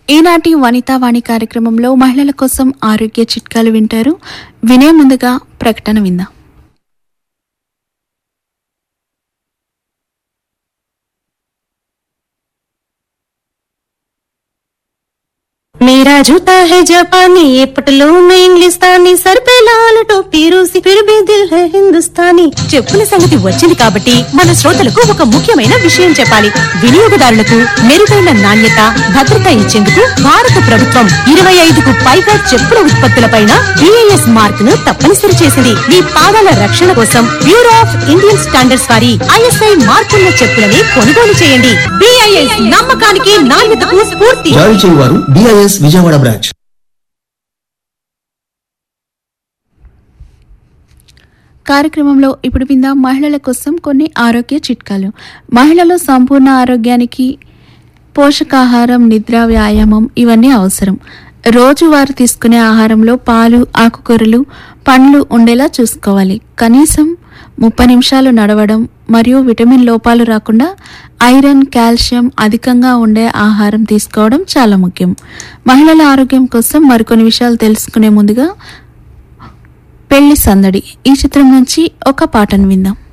ఈనాటి వనితావాణి కార్యక్రమంలో మహిళల కోసం ఆరోగ్య చిట్కాలు వింటారు వినే ముందుగా ప్రకటన విందాం मेरा जूता है जापानी ये पटलून इंग्लिस्तानी सर पे लाल टोपी रूसी फिर भी दिल है हिंदुस्तानी చెప్పుల సంగతి వచ్చింది కాబట్టి మన శ్రోతలకు ఒక ముఖ్యమైన విషయం చెప్పాలి వినియోగదారులకు మెరుగైన నాణ్యత భద్రత ఇచ్చేందుకు భారత ప్రభుత్వం ఇరవై ఐదుకు పైగా చెప్పుల ఉత్పత్తులపైన బిఐఎస్ మార్క్ ను తప్పనిసరి చేసింది మీ పాదాల రక్షణ కోసం బ్యూరో ఆఫ్ ఇండియన్ స్టాండర్డ్స్ వారి ఐఎస్ఐ మార్కున్న చెప్పులని కొనుగోలు చేయండి బిఐఎస్ నమ్మకానికి నాణ్యతకు స్ఫూర్తి జారీ చేయువారు డిఐఎస్ విజయవాడ బ్రాంచ్ కార్యక్రమంలో ఇప్పుడు విందాం మహిళల కోసం కొన్ని ఆరోగ్య చిట్కాలు మహిళలు సంపూర్ణ ఆరోగ్యానికి పోషకాహారం నిద్ర వ్యాయామం ఇవన్నీ అవసరం రోజువారు తీసుకునే ఆహారంలో పాలు ఆకుకూరలు పండ్లు ఉండేలా చూసుకోవాలి కనీసం ముప్పై నిమిషాలు నడవడం మరియు విటమిన్ లోపాలు రాకుండా ఐరన్ కాల్షియం అధికంగా ఉండే ఆహారం తీసుకోవడం చాలా ముఖ్యం మహిళల ఆరోగ్యం కోసం మరికొన్ని విషయాలు తెలుసుకునే ముందుగా పెళ్లి సందడి ఈ చిత్రం నుంచి ఒక పాటను విందాం